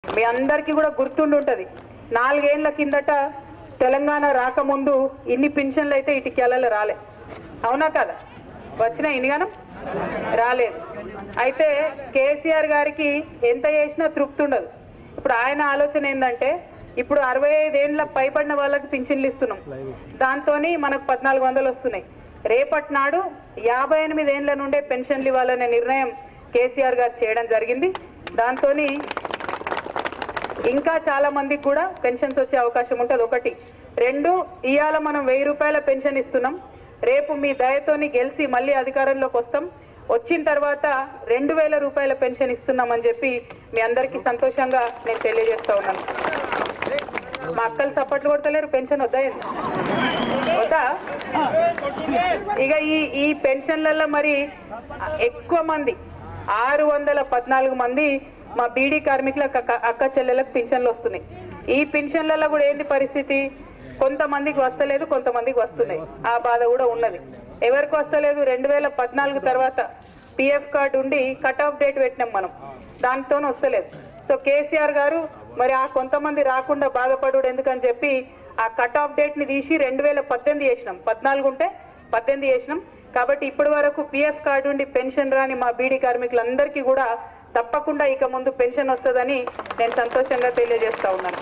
మీ అందరికీ కూడా గుర్తుండి ఉంటుంది నాలుగేళ్ల కిందట తెలంగాణ రాకముందు ఇన్ని పింఛన్లు అయితే ఇటుకేళ్ళలో రాలే అవునా కదా వచ్చినా ఇన్నిగానం రాలేదు అయితే కేసీఆర్ గారికి ఎంత చేసినా తృప్తి ఉండదు ఇప్పుడు ఆయన ఆలోచన ఏంటంటే ఇప్పుడు అరవై ఐదేళ్ల పైబడిన వాళ్ళకి పింఛన్లు ఇస్తున్నాం దాంతో మనకు పద్నాలుగు వందలు వస్తున్నాయి రేపటి నాడు యాభై ఎనిమిది ఏండ్ల నుండే పెన్షన్లు ఇవ్వాలనే నిర్ణయం కేసీఆర్ గారు చేయడం జరిగింది దాంతో ఇంకా చాలా మందికి కూడా పెన్షన్స్ వచ్చే అవకాశం ఉంటుంది ఒకటి రెండు ఇవాళ మనం వెయ్యి రూపాయల పెన్షన్ ఇస్తున్నాం రేపు మీ దయతోని గెలిచి మళ్ళీ అధికారంలోకి వస్తాం వచ్చిన తర్వాత రెండు వేల రూపాయల పెన్షన్ ఇస్తున్నామని చెప్పి మీ అందరికీ సంతోషంగా నేను తెలియజేస్తా ఉన్నాను మా అక్కలు సప్పట్లు కొడతలేరు పెన్షన్ వద్దా ఏంది? వద్దా ఇక ఈ ఈ పెన్షన్లలో మరి ఎక్కువ మంది ఆరు వందల పద్నాలుగు మంది మా బీడీ కార్మికులకు అక్క అక్క చెల్లెలకు పింఛన్లు వస్తున్నాయి ఈ పింఛన్లలో కూడా ఏంటి పరిస్థితి కొంతమందికి వస్తలేదు కొంతమందికి వస్తున్నాయి ఆ బాధ కూడా ఉన్నది ఎవరికి వస్తలేదు రెండు వేల పద్నాలుగు తర్వాత పిఎఫ్ కార్డు ఉండి కట్ ఆఫ్ డేట్ పెట్టినాం మనం దానితో వస్తలేదు సో కేసీఆర్ గారు మరి ఆ కొంతమంది రాకుండా బాధపడు ఎందుకని చెప్పి ఆ కట్ ఆఫ్ డేట్ ని తీసి రెండు వేల పద్దెనిమిది చేసినాం పద్నాలుగు ఉంటే పద్దెనిమిది చేసినాం కాబట్టి ఇప్పటి వరకు పిఎఫ్ కార్డు ఉండి పెన్షన్ రాని మా బీడీ కార్మికులందరికీ కూడా తప్పకుండా ఇక ముందు పెన్షన్ వస్తుందని నేను సంతోషంగా తెలియజేస్తా ఉన్నాను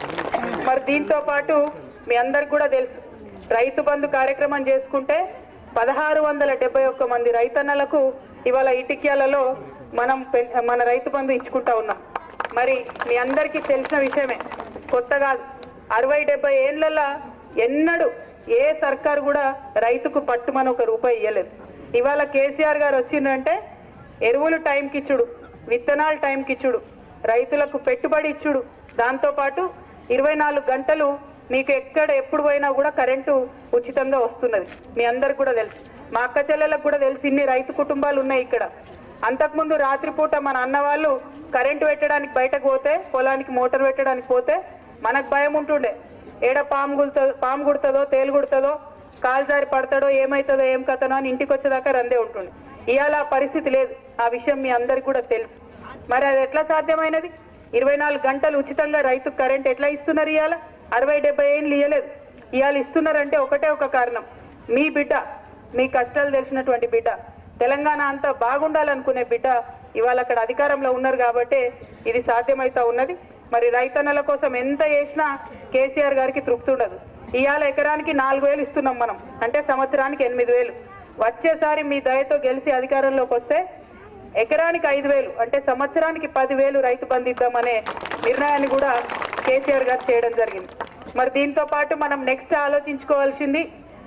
మరి దీంతో పాటు మీ అందరికి కూడా తెలుసు రైతు బంధు కార్యక్రమం చేసుకుంటే పదహారు వందల డెబ్బై ఒక్క మంది రైతన్నలకు ఇవాళ ఇటిక్యాలలో మనం పెన్- మన రైతు బంధు ఇచ్చుకుంటా ఉన్నాం మరి మీ అందరికీ తెలిసిన విషయమే కొత్త కాదు అరవై డెబ్బై ఏళ్ళల్లో ఎన్నడూ ఏ సర్కారు కూడా రైతుకు పట్టుమని ఒక రూపాయి ఇవ్వలేదు ఇవాళ కేసీఆర్ గారు వచ్చిందంటే ఎరువులు టైంకి ఇచ్చుడు విత్తనాలు టైంకి ఇచ్చుడు రైతులకు పెట్టుబడి ఇచ్చుడు దాంతోపాటు ఇరవై నాలుగు గంటలు మీకు ఎక్కడ ఎప్పుడు పోయినా కూడా కరెంటు ఉచితంగా వస్తున్నది మీ అందరికి కూడా తెలుసు మా అక్క చెల్లెలకు కూడా తెలిసి ఇన్ని రైతు కుటుంబాలు ఉన్నాయి ఇక్కడ అంతకుముందు రాత్రిపూట మన అన్న వాళ్ళు కరెంటు పెట్టడానికి బయటకు పోతే పొలానికి మోటార్ పెట్టడానికి పోతే మనకు భయం ఉంటుండే ఏడ పాము గుడుతుందో పాము గుడుతుందో తేలు గుడుతుందో కాలు జారి పడతాడో ఏమవుతుందో ఏం కథనో అని ఇంటికి వచ్చేదాకా రందే ఉంటుంది ఇవాళ ఆ పరిస్థితి లేదు ఆ విషయం మీ అందరికి కూడా తెలుసు మరి అది ఎట్లా సాధ్యమైనది ఇరవై నాలుగు గంటలు ఉచితంగా రైతుకు కరెంట్ ఎట్లా ఇస్తున్నారు ఇవాళ అరవై డెబ్బై ఏళ్ళు ఇవ్వలేదు ఇవాళ ఇస్తున్నారంటే ఒకటే ఒక కారణం మీ బిడ్డ మీ కష్టాలు తెలిసినటువంటి బిడ్డ తెలంగాణ అంతా బాగుండాలనుకునే బిడ్డ ఇవాళ అక్కడ అధికారంలో ఉన్నారు కాబట్టి ఇది సాధ్యమైతా ఉన్నది మరి రైతన్నల కోసం ఎంత చేసినా కేసీఆర్ గారికి తృప్తి ఉండదు ఇవాళ ఎకరానికి నాలుగు వేలు ఇస్తున్నాం మనం అంటే సంవత్సరానికి ఎనిమిది వేలు వచ్చేసారి మీ దయతో గెలిచి అధికారంలోకి వస్తే ఎకరానికి ఐదు వేలు అంటే సంవత్సరానికి పదివేలు రైతు బంధు ఇద్దామనే నిర్ణయాన్ని కూడా కేసీఆర్ గారు చేయడం జరిగింది మరి దీంతో పాటు మనం నెక్స్ట్ ఆలోచించుకోవాల్సింది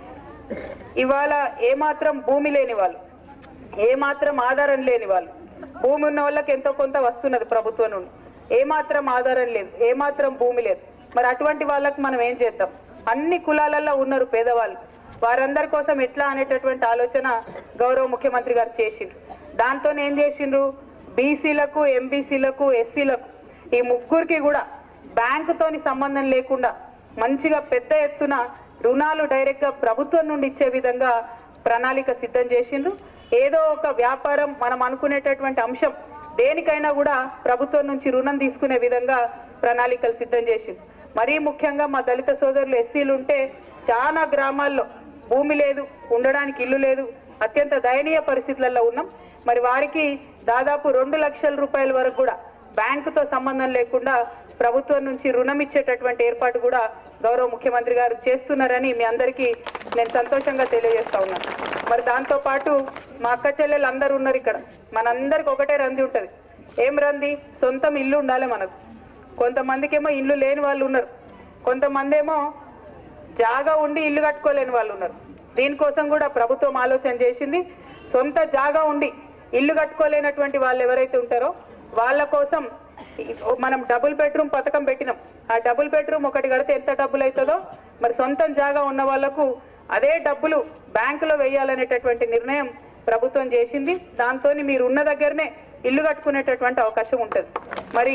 ఇవాళ ఏమాత్రం భూమి లేని వాళ్ళు ఏమాత్రం ఆధారం లేని వాళ్ళు భూమి ఉన్న వాళ్ళకి ఎంతో కొంత వస్తున్నది ప్రభుత్వం నుండి ఏమాత్రం ఆధారం లేదు ఏమాత్రం భూమి లేదు మరి అటువంటి వాళ్ళకి మనం ఏం చేద్దాం అన్ని కులాలలో ఉన్నారు పేదవాళ్ళు వారందరి కోసం ఎట్లా అనేటటువంటి ఆలోచన గౌరవ ముఖ్యమంత్రి గారు చేసిండ్రు దాంతో ఏం చేసిండ్రు బీసీలకు ఎంబీసీలకు ఎస్సీలకు ఈ ముగ్గురికి కూడా బ్యాంకుతోని సంబంధం లేకుండా మంచిగా పెద్ద ఎత్తున రుణాలు డైరెక్ట్ గా ప్రభుత్వం నుండి ఇచ్చే విధంగా ప్రణాళిక సిద్ధం చేసిండ్రు ఏదో ఒక వ్యాపారం మనం అనుకునేటటువంటి అంశం దేనికైనా కూడా ప్రభుత్వం నుంచి రుణం తీసుకునే విధంగా ప్రణాళికలు సిద్ధం చేసింది మరీ ముఖ్యంగా మా దళిత సోదరులు ఎస్సీలు ఉంటే చాలా గ్రామాల్లో భూమి లేదు ఉండడానికి ఇల్లు లేదు అత్యంత దయనీయ పరిస్థితులలో ఉన్నాం మరి వారికి దాదాపు రెండు లక్షల రూపాయల వరకు కూడా బ్యాంకుతో సంబంధం లేకుండా ప్రభుత్వం నుంచి రుణం ఇచ్చేటటువంటి ఏర్పాటు కూడా గౌరవ ముఖ్యమంత్రి గారు చేస్తున్నారని మీ అందరికీ నేను సంతోషంగా తెలియజేస్తా ఉన్నాను మరి దాంతో పాటు మా అక్క చెల్లెలు అందరూ ఉన్నారు ఇక్కడ మనందరికి ఒకటే రంది ఉంటది ఏం రంది సొంతం ఇల్లు ఉండాలి మనకు కొంతమందికి ఏమో ఇల్లు లేని వాళ్ళు ఉన్నారు కొంతమంది ఏమో జాగా ఉండి ఇల్లు కట్టుకోలేని వాళ్ళు ఉన్నారు దీనికోసం కూడా ప్రభుత్వం ఆలోచన చేసింది సొంత జాగా ఉండి ఇల్లు కట్టుకోలేనటువంటి వాళ్ళు ఎవరైతే ఉంటారో వాళ్ళ కోసం ఈ- మనం డబుల్ బెడ్రూమ్ పథకం పెట్టినాం ఆ డబుల్ బెడ్రూమ్ ఒకటి కడితే ఎంత డబ్బులు అవుతుందో మరి సొంతం జాగా ఉన్న వాళ్ళకు అదే డబ్బులు బ్యాంకులో వేయాలనేటటువంటి నిర్ణయం ప్రభుత్వం చేసింది దాంతో మీరు ఉన్న దగ్గరనే ఇల్లు కట్టుకునేటటువంటి అవకాశం ఉంటుంది మరి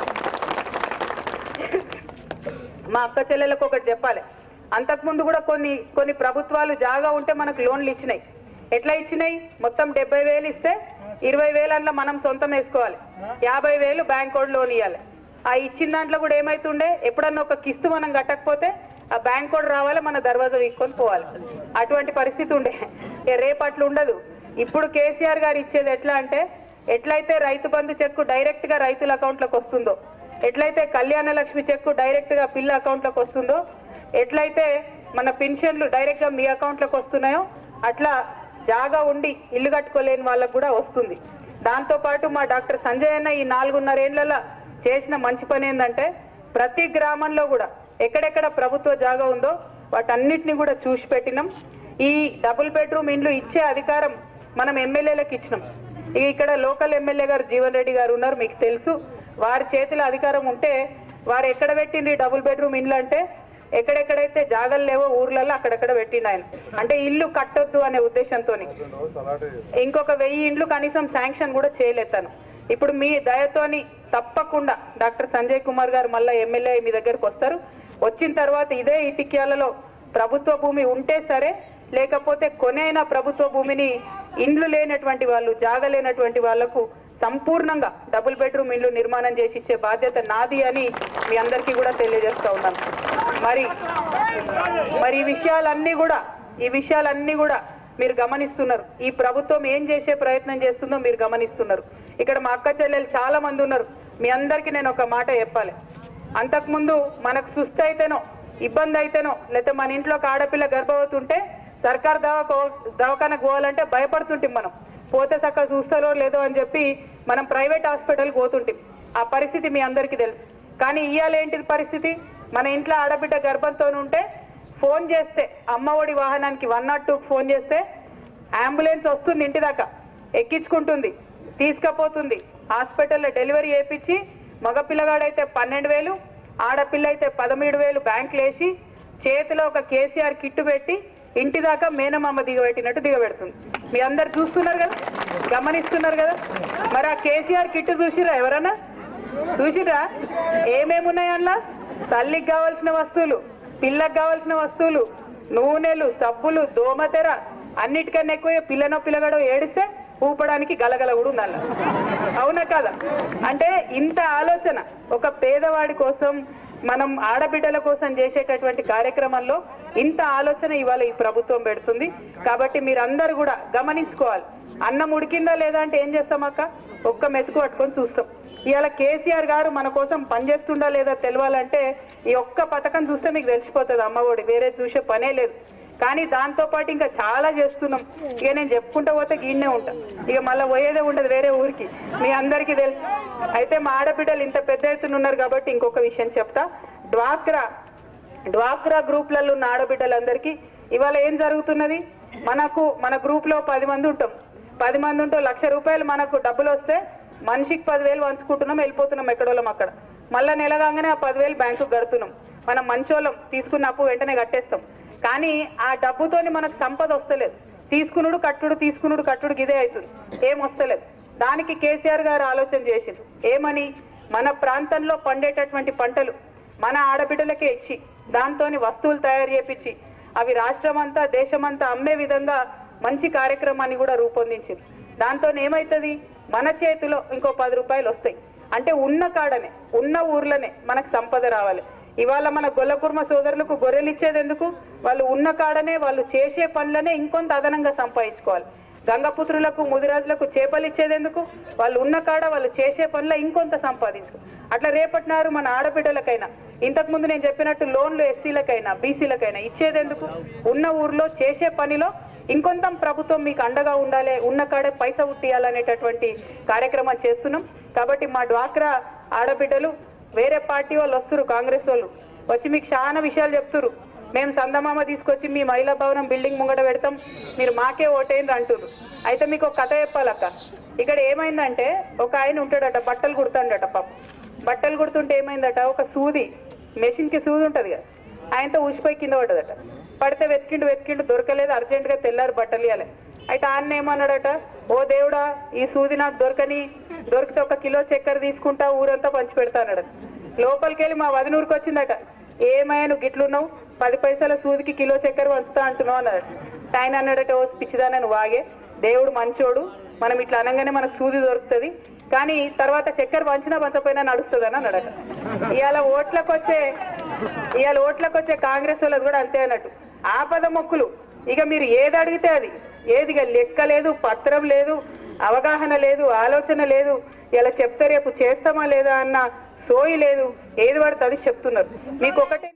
మా అక్క చెల్లెలకు ఒకటి చెప్పాలి అంతకుముందు కూడా కొన్ని కొన్ని ప్రభుత్వాలు జాగా ఉంటే మనకు లోన్లు ఇచ్చినాయి ఎట్లా ఇచ్చినాయి మొత్తం డెబ్బై వేలు ఇస్తే ఇరవై వేలు అందులో మనం సొంతం వేసుకోవాలి యాభై వేలు బ్యాంక్ వాడు లోన్ ఇవ్వాలి ఆ ఇచ్చిన దాంట్లో కూడా ఏమైతుండే ఎప్పుడన్నా ఒక కిస్తు మనం కట్టకపోతే ఆ బ్యాంక్ కూడా రావాలి మన దర్వాజా వీక్కొని పోవాలి అటువంటి పరిస్థితి ఉండే ఏ రేపు అట్లా ఉండదు ఇప్పుడు కేసీఆర్ గారు ఇచ్చేది ఎట్లా అంటే ఎట్లయితే రైతు బంధు చెక్కు డైరెక్ట్ గా రైతుల అకౌంట్లకు వస్తుందో ఎట్లయితే కళ్యాణ లక్ష్మి చెక్కు డైరెక్ట్ గా పిల్ల అకౌంట్లకు వస్తుందో ఎట్లయితే మన పెన్షన్లు డైరెక్ట్ గా మీ అకౌంట్లకు వస్తున్నాయో అట్లా జాగా ఉండి ఇల్లు కట్టుకోలేని వాళ్ళకు కూడా వస్తుంది దాంతో పాటు మా డాక్టర్ సంజయ్ అన్న ఈ నాలుగున్నరేళ్లలో చేసిన మంచి పని ఏంటంటే ప్రతి గ్రామంలో కూడా ఎక్కడెక్కడ ప్రభుత్వ జాగా ఉందో వాటన్నిటిని కూడా చూసి పెట్టినాం ఈ డబుల్ బెడ్రూమ్ ఇండ్లు ఇచ్చే అధికారం మనం ఎమ్మెల్యేలకు ఇచ్చినాం ఇక ఇక్కడ లోకల్ ఎమ్మెల్యే గారు జీవన్ రెడ్డి గారు ఉన్నారు మీకు తెలుసు వారి చేతిలో అధికారం ఉంటే వారు ఎక్కడ పెట్టింది డబుల్ బెడ్రూమ్ ఇండ్లు అంటే ఎక్కడెక్కడైతే జాగలు లేవో ఊర్లలో అక్కడెక్కడ పెట్టిండు ఆయన అంటే ఇల్లు కట్టొద్దు అనే ఉద్దేశంతో ఇంకొక వెయ్యి ఇండ్లు కనీసం శాంక్షన్ కూడా చేయలేతాను ఇప్పుడు మీ దయతోని తప్పకుండా డాక్టర్ సంజయ్ కుమార్ గారు మళ్ళీ ఎమ్మెల్యే మీ దగ్గరకు వస్తారు వచ్చిన తర్వాత ఇదే ఇటిక్యాలలో ప్రభుత్వ భూమి ఉంటే సరే లేకపోతే కొనైన ప్రభుత్వ భూమిని ఇండ్లు లేనటువంటి వాళ్ళు జాగ లేనటువంటి వాళ్లకు సంపూర్ణంగా డబుల్ బెడ్రూమ్ ఇండ్లు నిర్మాణం చేసి ఇచ్చే బాధ్యత నాది అని మీ అందరికీ కూడా తెలియజేస్తా ఉన్నాను మరి మరి ఈ విషయాలన్నీ కూడా ఈ విషయాలన్నీ కూడా మీరు గమనిస్తున్నారు ఈ ప్రభుత్వం ఏం చేసే ప్రయత్నం చేస్తుందో మీరు గమనిస్తున్నారు ఇక్కడ మా అక్క చెల్లెలు చాలా మంది ఉన్నారు మీ అందరికీ నేను ఒక మాట చెప్పాలి అంతకుముందు మనకు సుస్థ అయితేనో ఇబ్బంది అయితేనో లేకపోతే మన ఇంట్లో ఒక ఆడపిల్ల గర్భవతి ఉంటే సర్కార్ దవా దవాఖానకు పోవాలంటే భయపడుతుంటాం మనం పోతే చక్కగా చూస్తారో లేదో అని చెప్పి మనం ప్రైవేట్ హాస్పిటల్కి పోతుంటాం ఆ పరిస్థితి మీ అందరికీ తెలుసు కానీ ఇవాళ ఏంటిది పరిస్థితి మన ఇంట్లో ఆడబిడ్డ గర్భంతో ఉంటే ఫోన్ చేస్తే అమ్మఒడి వాహనానికి వన్ నాట్ టూకి ఫోన్ చేస్తే అంబులెన్స్ వస్తుంది ఇంటి దాకా ఎక్కించుకుంటుంది తీసుకపోతుంది హాస్పిటల్లో డెలివరీ చేయించి మగ పిల్లగాడైతే పన్నెండు వేలు ఆడపిల్ల అయితే పదమూడు వేలు బ్యాంకులు వేసి చేతిలో ఒక కేసీఆర్ కిట్టు పెట్టి ఇంటి దాకా మేనమామ దిగబెట్టినట్టు దిగబెడుతుంది మీ అందరు చూస్తున్నారు కదా గమనిస్తున్నారు కదా మరి ఆ కేసీఆర్ కిట్టు చూసిరా ఎవరన్నా చూసిరా ఏమేమి ఉన్నాయి అందులో తల్లికి కావాల్సిన వస్తువులు పిల్లకి కావాల్సిన వస్తువులు నూనెలు సబ్బులు దోమతెర అన్నిటికన్నా ఎక్కువ పిల్లనో పిల్లగాడో ఏడిస్తే ఊపడానికి గలగల కూడా ఉండాలి అవునా కదా అంటే ఇంత ఆలోచన ఒక పేదవాడి కోసం మనం ఆడబిడ్డల కోసం చేసేటటువంటి కార్యక్రమంలో ఇంత ఆలోచన ఇవాళ ఈ ప్రభుత్వం పెడుతుంది కాబట్టి మీరందరూ కూడా గమనించుకోవాలి అన్నం ఉడికిందా లేదా అంటే ఏం చేస్తాం అక్క ఒక్క మెతుకు పట్టుకొని చూస్తాం ఇవాళ కేసీఆర్ గారు మన కోసం పనిచేస్తుండా లేదా తెలవాలంటే ఈ ఒక్క పథకం చూస్తే మీకు తెలిసిపోతుంది అమ్మఒడి వేరే చూసే పనే లేదు కానీ దాంతో పాటు ఇంకా చాలా చేస్తున్నాం ఇక నేను చెప్పుకుంటా పోతే గీన్నే ఉంటా ఇక మళ్ళీ పోయేదే ఉండదు వేరే ఊరికి మీ అందరికీ తెలుసు అయితే మా ఆడబిడ్డలు ఇంత పెద్ద ఎత్తున ఉన్నారు కాబట్టి ఇంకొక విషయం చెప్తా డ్వాక్రా డ్వాక్రా గ్రూప్లలో ఉన్న ఆడబిడ్డలందరికీ ఇవాళ ఏం జరుగుతున్నది మనకు మన గ్రూప్ లో పది మంది ఉంటాం పది మంది ఉంటే లక్ష రూపాయలు మనకు డబ్బులు వస్తే మనిషికి పదివేలు పంచుకుంటున్నాం వెళ్ళిపోతున్నాం ఎక్కడోళ్ళం అక్కడ మళ్ళా నెల కాగానే ఆ పదివేలు బ్యాంకుకు కడుతున్నాం మనం మంచోళ్ళం తీసుకున్న అప్పు వెంటనే కట్టేస్తాం కానీ ఆ డబ్బుతోని మనకు సంపద వస్తలేదు తీసుకునుడు కట్టుడు తీసుకునుడు కట్టుడు ఇదే అవుతుంది ఏం వస్తలేదు దానికి కేసీఆర్ గారు ఆలోచన చేసింది ఏమని మన ప్రాంతంలో పండేటటువంటి పంటలు మన ఆడబిడ్డలకే ఇచ్చి దాంతోని వస్తువులు తయారు చేపించి అవి రాష్ట్రమంతా దేశమంతా అమ్మే విధంగా మంచి కార్యక్రమాన్ని కూడా రూపొందించింది దాంతో ఏమవుతుంది మన చేతిలో ఇంకో పది రూపాయలు వస్తాయి అంటే ఉన్న కాడనే ఉన్న ఊర్లోనే మనకు సంపద రావాలి ఇవాళ మన గొల్లకుర్మ సోదరులకు గొర్రెలు ఇచ్చేది ఎందుకు వాళ్ళు ఉన్న కాడనే వాళ్ళు చేసే పనులనే ఇంకొంత అదనంగా సంపాదించుకోవాలి గంగపుత్రులకు ముదిరాజులకు చేపలు ఇచ్చేది ఎందుకు వాళ్ళు ఉన్న కాడ వాళ్ళు చేసే పనుల ఇంకొంత సంపాదించు అట్లా రేపటినారు మన ఆడబిడ్డలకైనా ఇంతకు ముందు నేను చెప్పినట్టు లోన్లు ఎస్సీలకైనా బీసీలకైనా ఇచ్చేది ఎందుకు ఉన్న ఊర్లో చేసే పనిలో ఇంకొంత ప్రభుత్వం మీకు అండగా ఉండాలి ఉన్న కాడే పైస ఉట్టియాలనేటటువంటి కార్యక్రమం చేస్తున్నాం కాబట్టి మా డ్వాక్రా ఆడబిడ్డలు వేరే పార్టీ వాళ్ళు వస్తురు కాంగ్రెస్ వాళ్ళు వచ్చి మీకు చాలా విషయాలు చెప్తురు మేము సందమామ తీసుకొచ్చి మీ మహిళా భవనం బిల్డింగ్ ముంగట పెడతాం మీరు మాకే ఓటేయండి అంటున్నారు అయితే మీకు ఒక కథ చెప్పాలక్క ఇక్కడ ఏమైందంటే ఒక ఆయన ఉంటాడట బట్టలు కుడతాడట పాప బట్టలు కుడుతుంటే ఏమైందట ఒక సూది మెషిన్ కి సూది ఉంటది కదా ఆయనతో ఊసిపోయి కింద పడ్డదట పడితే వెతికిండు వెతికిండు దొరకలేదు అర్జెంట్ గా తెల్లారు బట్టలు ఇవ్వాలి అయితే ఆయన ఏమన్నాడట ఓ దేవుడా ఈ సూది నాకు దొరకని దొరికితే ఒక కిలో చక్కెర తీసుకుంటా ఊరంతా పంచి పెడతా అన్నాడు లోపలికి వెళ్ళి మా వదినూరికి వచ్చిందట ఏమయ్యా నువ్వు గిట్లున్నావు పది పైసల సూదికి కిలో చక్కెర వంచుతా అంటున్నావు అన్నాడు ఆయన అన్నాడట ఓ పిచ్చిదానా నువ్వు వాగే దేవుడు మంచోడు మనం ఇట్లా అనగానే మనకు సూది దొరుకుతుంది కానీ తర్వాత చక్కెర పంచినా పంచపోయినా నడుస్తుందని అన్నాడట ఇవాళ ఓట్లకు వచ్చే ఇవాళ ఓట్లకు వచ్చే కాంగ్రెస్ వాళ్ళది కూడా అంతే అన్నట్టు ఆపద మొక్కులు ఇక మీరు ఏది అడిగితే అది ఏది ఇక లెక్క లేదు పత్రం లేదు అవగాహన లేదు ఆలోచన లేదు ఇలా చెప్తే రేపు చేస్తామా లేదా అన్న సోయి లేదు ఏది పడితే అది చెప్తున్నారు మీకు ఒకటే